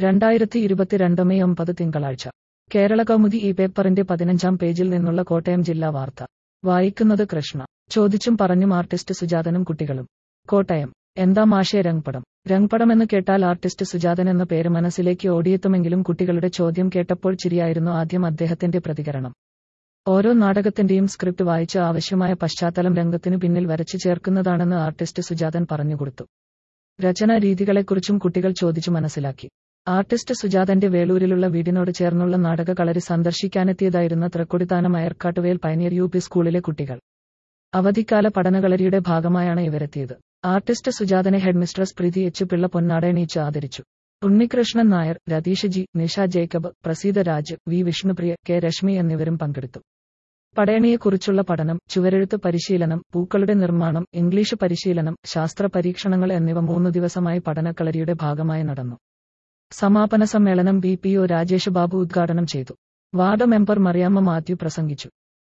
രണ്ടായിരത്തി ഇരുപത്തിരണ്ട് മെയ് ഒമ്പത് തിങ്കളാഴ്ച കേരള കൗമുദി ഈ പേപ്പറിന്റെ പതിനഞ്ചാം പേജിൽ നിന്നുള്ള കോട്ടയം ജില്ലാ വാർത്ത വായിക്കുന്നത് കൃഷ്ണ ചോദിച്ചും പറഞ്ഞും ആർട്ടിസ്റ്റ് സുജാതനും കുട്ടികളും കോട്ടയം എന്താ മാഷേ രംഗ്പടം രംഗ്പടമെന്ന് കേട്ടാൽ ആർട്ടിസ്റ്റ് സുജാതൻ എന്ന പേര് മനസ്സിലേക്ക് ഓടിയെത്തുമെങ്കിലും കുട്ടികളുടെ ചോദ്യം കേട്ടപ്പോൾ ചിരിയായിരുന്നു ആദ്യം അദ്ദേഹത്തിന്റെ പ്രതികരണം ഓരോ നാടകത്തിന്റെയും സ്ക്രിപ്റ്റ് വായിച്ച് ആവശ്യമായ പശ്ചാത്തലം രംഗത്തിനു പിന്നിൽ വരച്ചു ചേർക്കുന്നതാണെന്ന് ആർട്ടിസ്റ്റ് സുജാതൻ പറഞ്ഞുകൊടുത്തു രചനാ രീതികളെക്കുറിച്ചും കുട്ടികൾ ചോദിച്ചു മനസ്സിലാക്കി ആർട്ടിസ്റ്റ് സുജാതന്റെ വേളൂരിലുള്ള വീടിനോട് ചേർന്നുള്ള നാടക കളരി സന്ദർശിക്കാനെത്തിയതായിരുന്ന Thrikkodithanam Ayarkattuvel pioneer U P സ്കൂളിലെ കുട്ടികൾ അവധിക്കാല പഠനകളരിയുടെ ഭാഗമായാണ് ഇവരെത്തിയത് ആർട്ടിസ്റ്റ് സുജാതനെ ഹെഡ്മിസ്ട്രസ് പ്രീതി എച്ച് പിള്ള പൊന്നാടയണീച്ച് ആദരിച്ചു Unnikrishnan Nair Ratheesh G Nisha Jacob Praseetha Raj V Vishnupriya K Reshmi എന്നിവരും പങ്കെടുത്തു പടയണിയെക്കുറിച്ചുള്ള പഠനം ചുവരെഴുത്ത് പരിശീലനം പൂക്കളുടെ നിർമ്മാണം ഇംഗ്ലീഷ് പരിശീലനം ശാസ്ത്ര പരീക്ഷണങ്ങൾ എന്നിവ മൂന്നു ദിവസമായി പഠനക്കളരിയുടെ ഭാഗമായി നടന്നു സമാപന സമ്മേളനം B P O Rajesh Babu ഉദ്ഘാടനം ചെയ്തു വാർഡ് മെമ്പർ മറിയാമ്മ മാത്യു പ്രസംഗിച്ചു